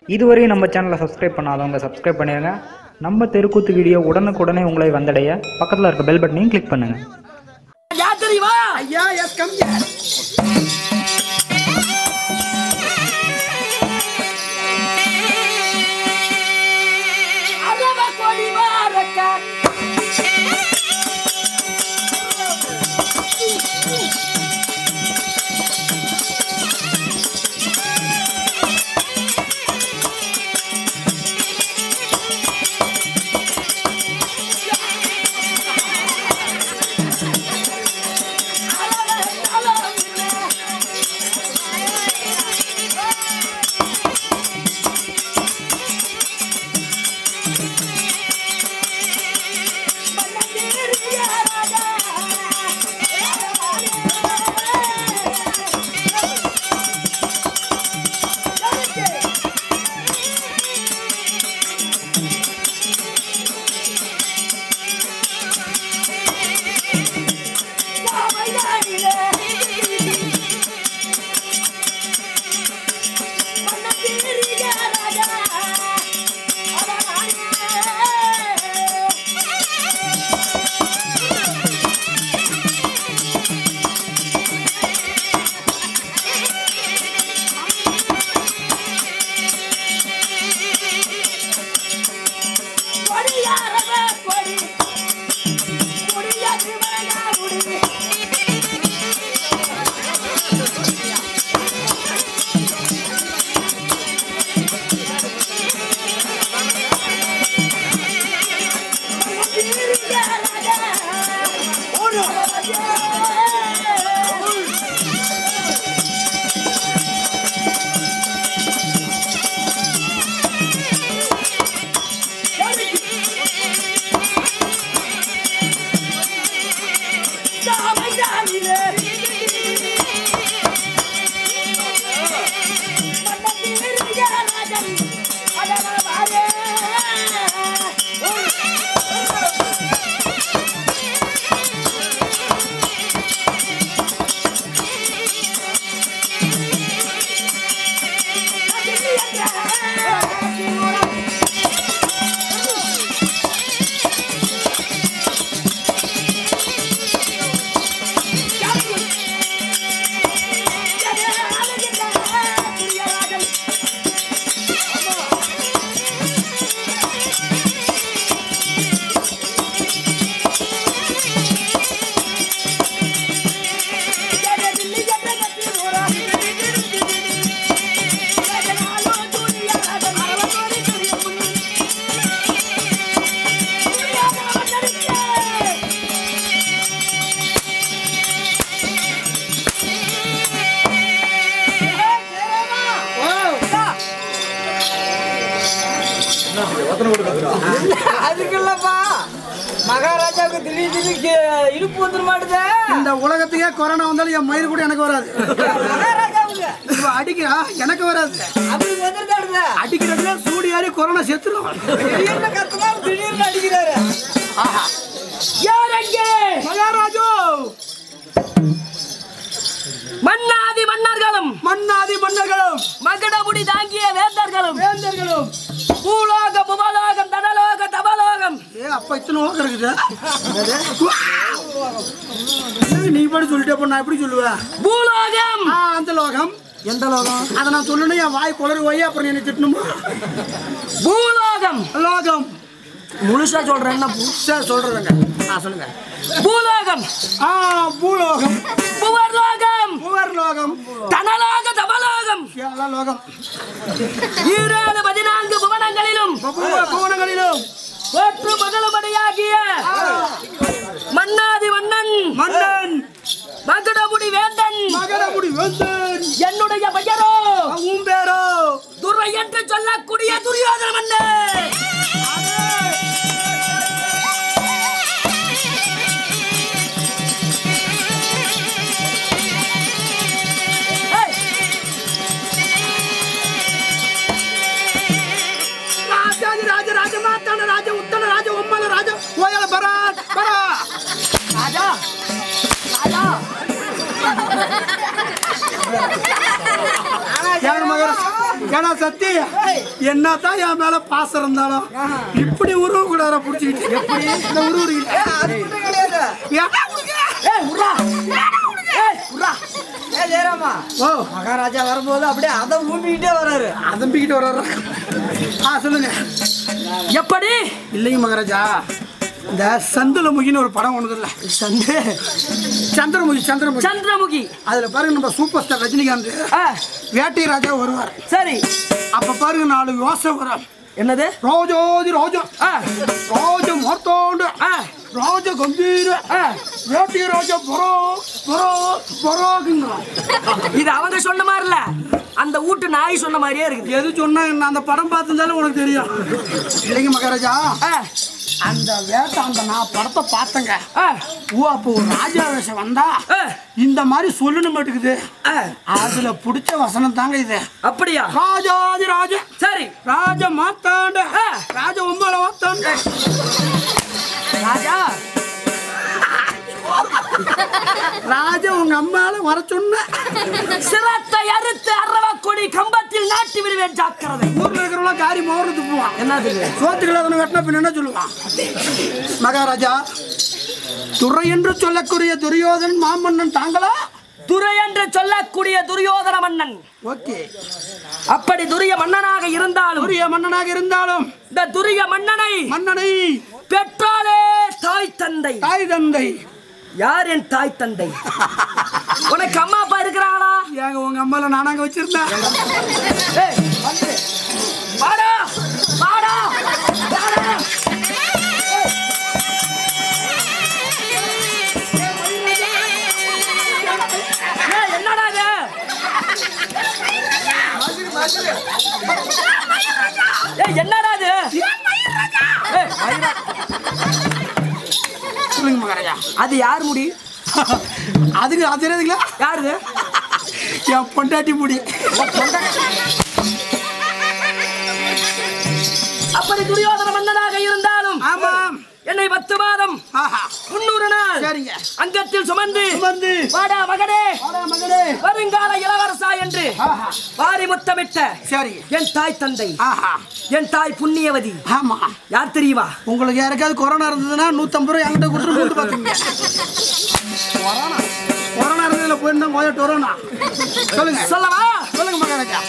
இதுவரையும் நம்ம சேனலை சப்ஸ்கிரைப் பண்ணாதவங்க சப்ஸ்கிரைப் பண்ணிடுங்க நம்ம தெருக்கூத்து வீடியோ உடனுக்குடனே உங்களை வந்தடைய பக்கத்தில் இருக்க பெல் பட்டனையும் கிளிக் பண்ணுங்கள் யார் தெரியுமா ஐயா எஸ் கம் அரவ கொடி மாறக்க அதுக்கு இல்லப்பா மகாராஜாவுக்கு திடீர் திடீர்னு இடுப்பு வந்துட மாட்டுதே இந்த உலகத்துக்கே கொரோனா வந்தாலும் என் மயிர் கூட எனக்கு வராது மகாராஜாவுக்கு இவ அடிக்கிறா எனக்கு வராது அப்படி வந்துருந்தாடுதே அடிக்கிறதுல சூடு ஏறி கொரோனா செத்துரும் திடீர்னு கத்துனா திடீர்னு அடிக்கிறாரு யார் அங்கே மகாராஜோ மன்னாதி மன்னர்களும் மன்னாதி மன்னர்களும் மகடமுடி தாங்கிய வேந்தர்களும் வேந்தர்களும் பூலோக புவலோகம் தனலோக தவலோகம் ஏ அப்ப இத்தனை ஓக்கம் இருக்குது என்னங்க நீ பாட்டு சொல்லிட்டே போ நான் எப்படி சொல்லுவேன் பூலோகம் ஆ, அந்த லோகம் எந்த லோகம் அதை நான் சொல்லணும் என் வாய் குளறு போய் அப்புறம் நீ என்ன திட்டணுமா பூலோகம் லோகம் முழுசா சொல்றேன் என்ன சரி சொல்றதுங்க ஆ சொல்லுங்க பூலோகம் ஆ பூலோகம் புவர்லோகம் பூவர் லோகம் தனலோக தவலோகம் எல்லா லோகம் ஈராறு பதினான்கு புவனங்களிலும் பூவ- பூவனங்களிலும் போற்று முதலுமடியாகிய மன்னாதி மன்னன் மன்னன் மகுடமுடி வேந்தன் மகரமுடி வேந்தன் என்னுடைய பெயரோ உன் பேரோ துரை என்று சொல்லக்கூடிய துரியோதன மன்னன் ஏய், ராஜாதி ராஜ ராஜ மாத்தான ராஜ உத்தன ராஜ ஒம்மன ராஜ ஓயல பராட் பரா ராஜா ராஜா யார் மகர ஏன்னா சத்தி என்னதான் என் மேல பாசம் இருந்தாலும் இப்படி உருவ கூடாத புடிச்சுக்கிட்டு எப்படி இந்த உருவுறீங்க அது மட்டும் கிடையாது ஏன்டா உருகுற? ஏய் உர்ரா ஏய் உர்ரா ஏய் ஜெயராமா ஓ மகாராஜா வரும்போது அப்படியே அதை ஊம்பிக்கிட்டே வராரு அதம்பிக்கிட்டு வர்றாரு ஆ சொல்லுங்க எப்படி இல்லைங்க மகாராஜா இந்த சந்துலமுகின்னு ஒரு படம் ஒண்ணுது இல்ல சந்து சந்திரமுகி சந்திரமுகி சந்திரமுகி அதுல பாருங்க நம்ம சூப்பர் ஸ்டார் ரஜினிகாந்த் ஆ, வேட்டை ராஜா வருவார் சரி அப்ப பாருங்க நாலு யோசனை வரும் என்னது ராஜோதி ராஜா ஆ, ராஜ மார்த்தாண்டு ஆ, ராஜ கம்பீர ஆ. வேட்டை ராஜா பரோ பரோ பரோகுங்க இது அவங்க சொன்ன மாதிரி இல்ல அந்த வீட்டு நாய் சொன்ன மாதிரியே இருக்குது எது சொன்னா என்ன அந்த படம் பார்த்திருந்தாலும் உனக்கு தெரியும் இல்லைங்க மகாராஜா ஆ, அந்த வேட்டை அந்த நான் படத்தை பார்த்தேங்க ஆ, ஓ அப்போ ஒரு ராஜா வேஷம் வந்தா ஆ, இந்த மாதிரி சொல்லணும் மாட்டுக்குது ஆ. அதுல பிடிச்ச வசனம் தாங்க இது அப்படியா ராஜாதி ராஜ சரி ராஜ மாத்தாண்ட ஆ. ராஜ ஒன்பது மாத்தாண்ட ராஜா ராஜ உங்க அம்மால வர சொன்ன சிரத்தை அறுத்து அரவ கொடி கம்பத்தில் நாட்டி விடுவேன் ஜாக்கிரதை ஊர்ல இருக்கிறவங்க காரி மோறது போவான் என்னது சோத்துக்களை அதனை வெட்டின பின்ன என்ன சொல்லுவான் மகாராஜா துறை என்று சொல்லக்கூடிய துரியோதன் மாமன்னன் தாங்களா துரை என்று சொல்லக்கூடிய துரியோதன மன்னன் ஓகே அப்படி துரிய மன்னனாக இருந்தாலும் துரிய மன்னனாக இருந்தாலும் இந்த துரிய மன்னனை மன்னனை பெற்றாலே தாய் தந்தை தாய் தந்தை யார் என் தாய் தந்தை உனக்கு அம்மா அப்பா இருக்கிறாங்களா ஏங்க உங்க அம்மால நானாங்க வச்சிருந்தேன் ஏய், வந்து. வாடா வாடா வாடா. ஏய், என்னடா இது ஏய், என்னடா இது ஏய், மயிரா- சொல்லுங்க மகாராஜா அது யார் முடி அதுக்கு அது தெரியாதுங்களா யாருது என் பொண்டாட்டி முடி அப்படி துரியோதன மன்னனாக இருந்தாலும் ஆமாம் என்னை பத்து மாதம் ஆஹா முன்னூறு நாள் சரிங்க அங்கத்தில் சுமந்து சுமந்து வாடா மகனே வாடா மகளே வருங்கால இளவரசா என்று ஆஹா வாரி முத்தமிட்ட சரி என் தாய் தந்தை ஆஹா என் தாய் புண்ணியவதி ஆமா யார் தெரியுமா உங்களுக்கு யாருக்காவது கொரோனா இருந்ததுன்னா நூத்தம்பது ரூபாய் என்கிட்ட கொடுத்து கூட்டு பாத்துங்க கொரோனா கொரோனா இருந்ததுல போயிருந்தா முதல்ல கொரோனா சொல்லுங்க சொல்லவா சொல்லுங்க மகாராஜா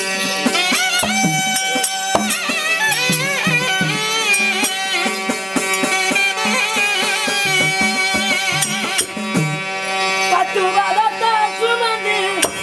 பத்து மாதத்தை சுமந்து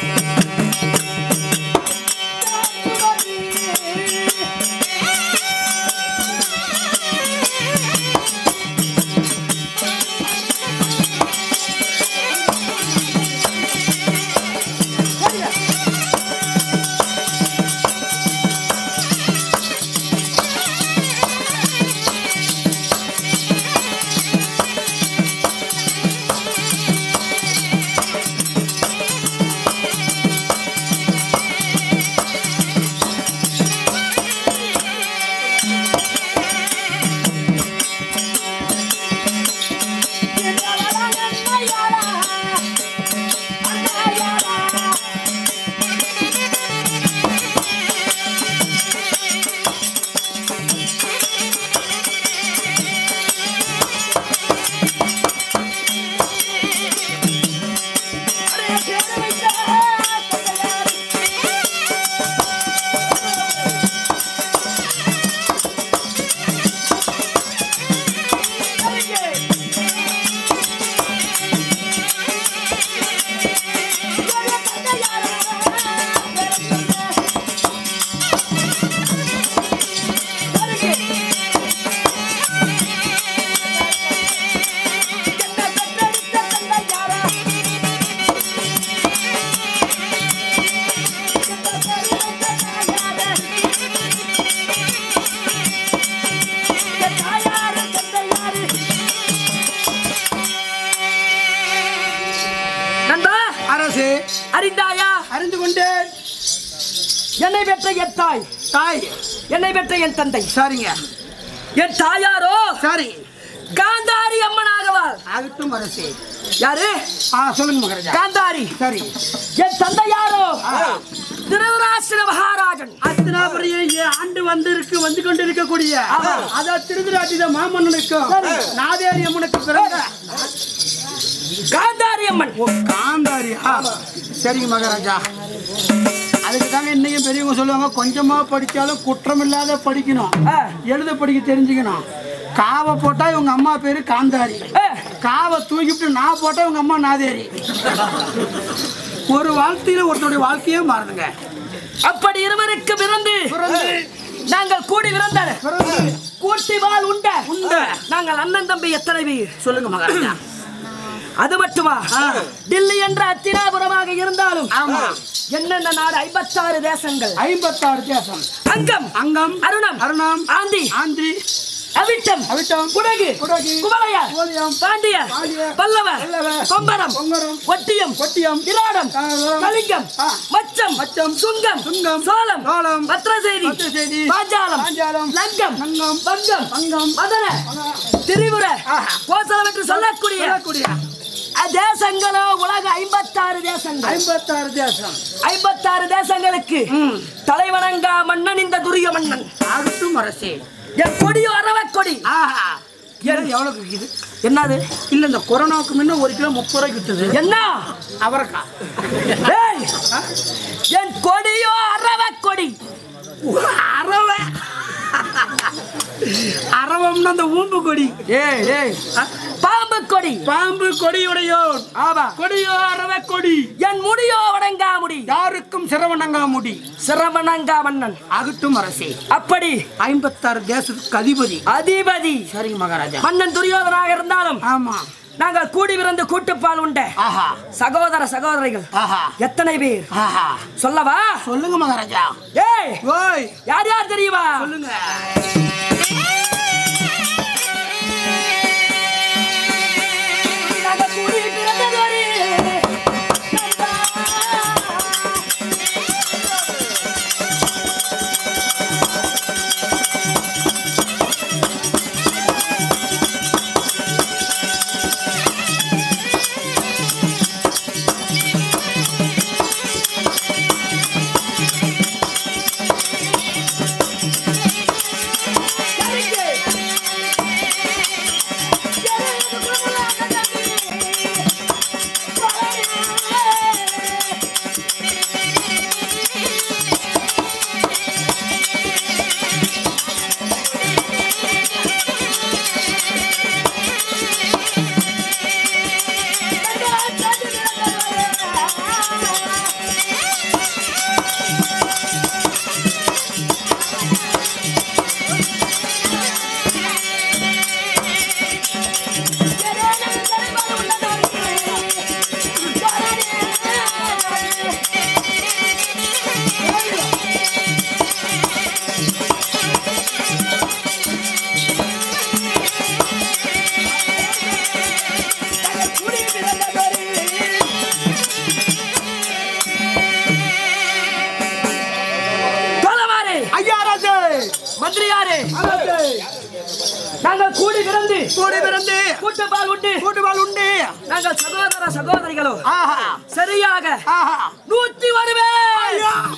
நண்பா அரசு அறிந்தாயா அறிந்து கொண்டேன் என்னை பெற்ற என் தாய் தாய் என்னை பெற்ற என் தந்தை சரிங்க என் தாயாரோ சரி காந்தாரி அம்மனாகவாள் ஆகட்டும் அரசு யாரு ஆ சொல்லுங்க மகாராஜா காந்தாரி சரி என் தந்தையாரோ திருதராஷ்டிர மகாராஜன் மகன் அத்தனாபுரியை ஆண்டு வந்து இருக்கு வந்து கொண்டு இருக்கக்கூடிய அதான் திருவிழாட்டித மாமன்னனுக்கும் நாதேரி அம்மனுக்கு பிறந்த காந்தாரி அம்மன் ஓ காந்தாரியா சரிங்க மகாராஜா அதுக்கு தாங்க இன்னைக்கும் பெரியவங்க சொல்லுவாங்க கொஞ்சமா படிச்சாலும் குற்றமில்லாத படிக்கணும் ஆ. எழுத படிக்க தெரிஞ்சுக்கணும் காவை போட்டா இவங்க அம்மா பேரு காந்தாரி ஆ. காவை தூக்கிட்டு நான் போட்டா இவங்க அம்மா நாதேரி ஒரு வாழ்க்கையில ஒருத்தருடைய வாழ்க்கையே மாறுதுங்க அப்படி இருவருக்கு பிறந்து பிறந்து நாங்கள் கூடி பிறந்தார் பிறந்து கூட்டி வாழ் உண்ட உண்ட. நாங்கள் அண்ணன் தம்பி எத்தனை பேர் சொல்லுங்க மகாராஜா அது மட்டுமா ஆ. டில்லி என்ற அத்தினாபுரமாக இருந்தாலும் ஆமா என்னென்ன நாடு ஐம்பத்தாறு தேசங்கள் ஐம்பத்தாறு தேசம் அங்கம் அங்கம் அருணம் அருணம் ஆந்தி ஆந்திரி அவிட்டம் அவிட்டம், குடகு குடகு, குவளையர் குவளையம், பாண்டியர் பாண்டியர், பல்லவர் பல்லவர், கொம்பரம் கொங்கரம், ஒட்டியம் ஒட்டியம், இராடம் காரம், கலிங்கம் ஆ, மச்சம் மச்சம், சுங்கம் சுங்கம், சோளம் சோளம், பத்ரசேரி பத்ரசேரி, பாஞ்சாலம் பாஞ்சாலம், லங்கம் லங்கம், வங்கம் வங்கம், மதன திரிபுர ஆஹா. கோசலம் என்று சொல்லக்கூடிய சொல்லக்கூடிய தேசங்களோ உலக ஐம்பத்தாறு தேசங்கள் ஐம்பத்தாறு தேசம் ஐம்பத்தாறு தேசங்களுக்கு ம். தலைவணங்கா மன்னன் இந்த துரிய மன்னன் ஆகட்டும் அரசே என் கொடியோ அரவக் கொடி ஆஹா ஏன் எவ்வளவு விக்குது என்னது இல்ல இந்த கொரோனாவுக்கு முன்ன ஒரு கிலோ முப்பது ரூபாய்க்கு வித்துது என்ன அவரைக்காய் ஏய், என் கொடியோ அரவக் கொடி அரவை அரவம்னா அந்த ஊம்பு கொடி ஏய் ஏய் அ, பாம்பு கொடி பாம்பு கொடியுடையோ ஆமா கொடியோ அரவை கொடி என் முடியோ வணங்கா முடி யாருக்கும் சிரவணங்கா முடி சிரமணங்கா மன்னன் ஆகட்டும் அரசே அப்படி ஐம்பத்தாறு தேசத்துக்கு அதிபதி அதிபதி சரிங்க மகாராஜா மன்னன் துரியோதனாக இருந்தாலும் ஆமா நாங்கள் கூடி பிறந்து கூட்டுப்பால் உண்ட ஆஹா சகோதர சகோதரிகள் ஆஹா எத்தனை பேர் ஆஹா சொல்லவா சொல்லுங்க மகாராஜா ஏய் ஓய் யார் யார் தெரியுமா சொல்லுங்க நாங்கள் கூடி பிறந்ததொரு தோழமாரே, ஐயா ராஜே மந்திரியாரே அரசே நாங்கள் கூடி பிறந்து கூடி பிறந்து கூட்டுப்பால் உண்டு கூட்டுவாள் உண்டு நாங்கள் சகோதர சகோதரிகளோ ஆஹா சரியாக ஆஹா நூத்தி வருவேன்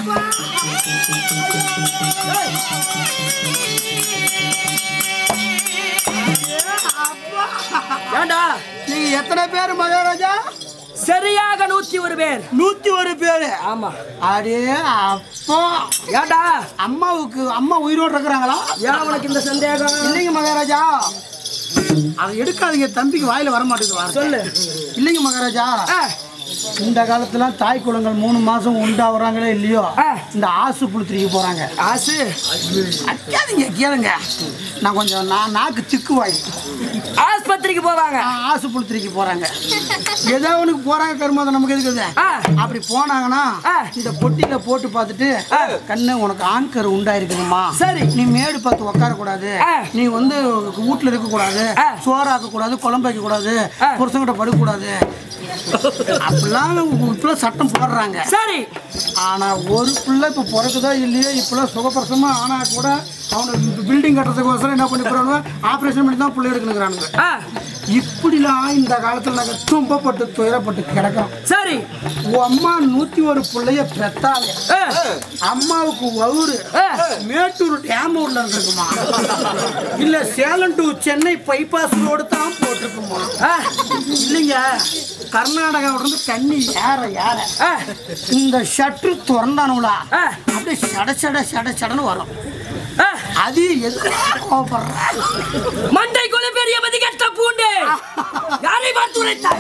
ஏண்டா நீங்க எத்தனை பேர் மகாராஜா சரியாக நூத்தி ஒரு பேர் நூத்தி ஒரு பேரு ஆமா அடே அப்பா ஏண்டா அம்மாவுக்கு அம்மா உயிரோடு இருக்கிறாங்களா ஏன் உனக்கு இந்த சந்தேகம் இல்லைங்க மகாராஜா அதை எடுக்காதீங்க தம்பிக்கு வாயில வர மாட்டேங்குது வார்த்தை. சொல்லு இல்லைங்க மகாராஜா ஆ, இந்த காலத்துல தாய் குளங்கள் மூணு மாசம் உண்டாவுறாங்களே இல்லையோ ஆ. இந்த ஆசு புளுத்திரிக்கு போறாங்க ஆசு அடிக்காதீங்க கேளுங்க நான் கொஞ்சம் நான் நாக்கு திக்கு வாய் ஆஸ்பத்திரிக்கு போவாங்க நான் ஆசு புளுத்திரிக்கு போறாங்க ஏதோ ஒண்ணுக்கு போறாங்க கருமாதம் நமக்கு இருக்குது ஆ. அப்படி போனாங்கன்னா ஆ. இந்த பொட்டியில போட்டு பார்த்துட்டு கண்ணு உனக்கு ஆண்கரு உண்டாயிருக்குதும்மா சரி. நீ மேடு பார்த்து உட்கார கூடாது ஆ. நீ வந்து வீட்டுல இருக்க கூடாது ஆ. சோறாக்க கூடாது குழம்பு வைக்க கூடாது ஆ. புருஷங்கிட்ட படுக்க கூடாது அப்படிலாம் இப்பெல்லாம் சட்டம் போடுறாங்க சரி ஆனா ஒரு பிள்ளை இப்ப பிறக்குதோ இல்லையோ இப்பெல்லாம் சுகப்பிரசமா ஆனா கூட அவனை பில்டிங் கட்டுறதுக்கோசரம் என்ன பண்ணி போறாங்க ஆபரேஷன் பண்ணி தான் பிள்ளை எடுக்கணுங்கிறானுங்க ஆ, இப்படிலாம் இந்த காலத்துல நாங்க துன்பப்பட்டு துயரப்பட்டு கிடக்கிறோம் சரி உன் அம்மா நூத்தி ஒரு பிள்ளைய பெத்தாலே ஆ, அம்மாவுக்கு வவுறு ஆ. மேட்டூர் டேம் ஊர்ல இருக்குமா இல்ல Salem to Chennai bypass road தான் போட்டிருக்குமா ஆ, இல்லைங்க கர்நாடகாவில இருந்து தண்ணி ஏற ஏற ஆ, இந்த ஷட்ரு திறந்தானுங்களா ஆ. அப்படியே சட சட சட சடன்னு வரும் ஆ. அது எது கோபப்படுற மண்டைக்குள்ள பெரிய மதி கெட்ட பூண்டு யாரை பார்த்து உரைத்தாய்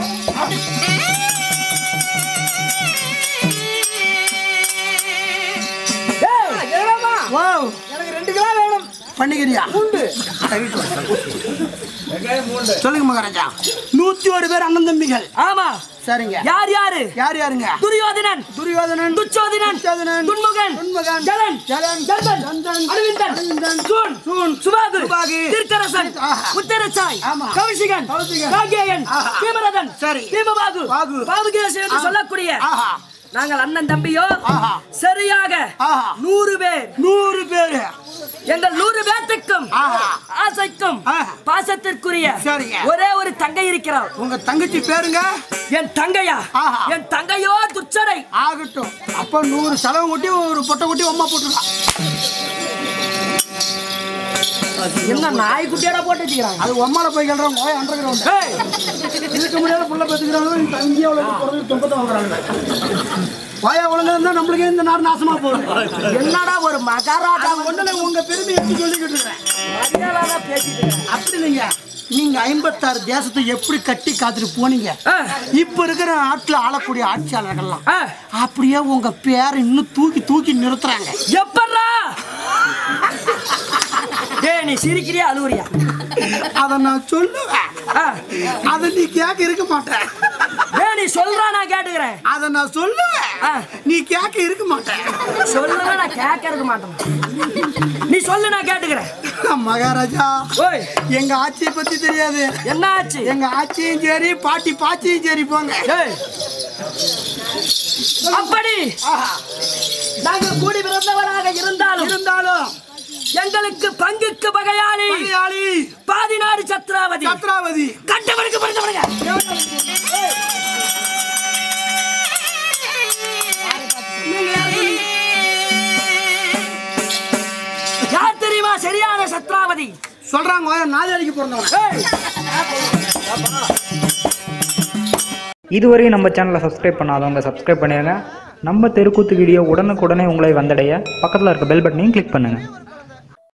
ஓ எனக்கு ரெண்டு கிலோ வேணும் பண்ணிக்கிறியா சொல்லுங்க மகாராஜா நூத்தி ஒரு பேர் அண்ணன் தம்பிகள் ஆமா சரிங்க யார் யாரு யார் யாருங்க துரியோதனன் துரியோதனன் துச்சோதனன் துச்சோதனன், துன்முகன் துன்முகன், ஜலன் ஜலன், தர்பன் தந்தன், அனுவிந்தன் அனுவிந்தன், சூன் சூன், சுபாகு சுபாகு, திருக்கரசன் ஆஹா. முத்தரசாய் ஆமா. கௌசிகன் கௌசிகன், காங்கேயன் ஆஹா. பீமரதன் சரி. பீமபாகு பாகு. பாபுகேசன் என்று ஆஹா. சொல்லக்கூடிய ஆஹா நாங்கள் அண்ணன் தம்பியோ ஆஹா. சரியாக ஆஹா. நூறு பேர் நூறு பேரு எங்கள் நூறு பேர்த்துக்கும் ஆஹா. ஆசைக்கும் ஆஹா. பாசத்திற்குரிய சரிங்க. ஒரே ஒரு தங்கை இருக்கிறார் உங்க தங்கச்சி பேருங்க என் தங்கையா ஆஹா. என் தங்கையோ துச்சடை ஆகட்டும் அப்ப நூறு செலவு கொட்டி ஒரு பொட்டை கொட்டி அம்மா போட்டுருக்கான் என்ன நாய்க்குட்டியோட போட்டு வச்சுக்கிறாங்க அது உம்மால போய் கேள்றாங்க ஓய் அண்டர் கிரவுண்ட் ஏய், இதுக்கு முடியாத புள்ள பெற்றுக்கிறாங்க இந்த இந்தியாவில் பிறகு துன்பத்தை வாங்குறாங்க வாயா ஒழுங்கா இருந்தா நம்மளுக்கு இந்த நாடு நாசமா போகுது என்னடா ஒரு மகாராஜா நான் ஒண்ணுல உங்க பெருமை எடுத்து சொல்லிக்கிட்டு இருக்கிறேன் மரியாதை பேசிட்டு இருக்கேன். அப்படி இல்லைங்க நீங்க ஐம்பத்தாறு தேசத்தை எப்படி கட்டி காத்துட்டு போனீங்க ஆ, இப்ப இருக்கிற நாட்டுல ஆளக்கூடிய ஆட்சியாளர்கள்லாம் ஆ, அப்படியே உங்க பேரை இன்னும் தூக்கி தூக்கி நிறுத்துறாங்க எப்பட்றா டேய் நீ சிரிக்கிறியா அழுவுறியா அத நான் சொல்லுவேன் ஆ, அத நீ கேட்க இருக்க மாட்டேன் டேய் நீ சொல்றா நான் கேட்டுக்கிறேன் அத நான் சொல்லுவேன் ஆ. நீ கேட்க இருக்க மாட்டேன் சொல்லுறா நான் கேட்கறது மாட்டேன் நீ சொல்லு நான் கேட்டுக்கிறேன் மகாராஜா ஓய் எங்க ஆட்சியை பத்தி தெரியாது என்ன ஆச்சு எங்க ஆட்சியும் சரி பாட்டி பாச்சியும் சரி போங்க ஏய், அப்படி ஆஹா. நாங்கள் கூடி பிறந்தவராக இருந்தாலும் இருந்தாலும் எங்களுக்கு பங்குக்கு பகையாளி மலையாளி பாதி நாடு சத்ராவதி சத்ராவதி கண்டவனுக்கு பிறந்தவனுங்க யார் தெரியுமா சரியான சத்ராவதி சொல்றாங்க ஓய நாயாளிக்கு பிறந்தவன் ஏய், இதுவரையும் நம்ம சேனலை சப்ஸ்கிரைப் பண்ணாதவங்க சப்ஸ்கிரைப் பண்ணிடுங்க நம்ம தெருக்கூத்து வீடியோ உடனுக்குடனே உங்களை வந்தடைய பக்கத்தில் இருக்க பெல் பட்டனையும் கிளிக் பண்ணுங்கள்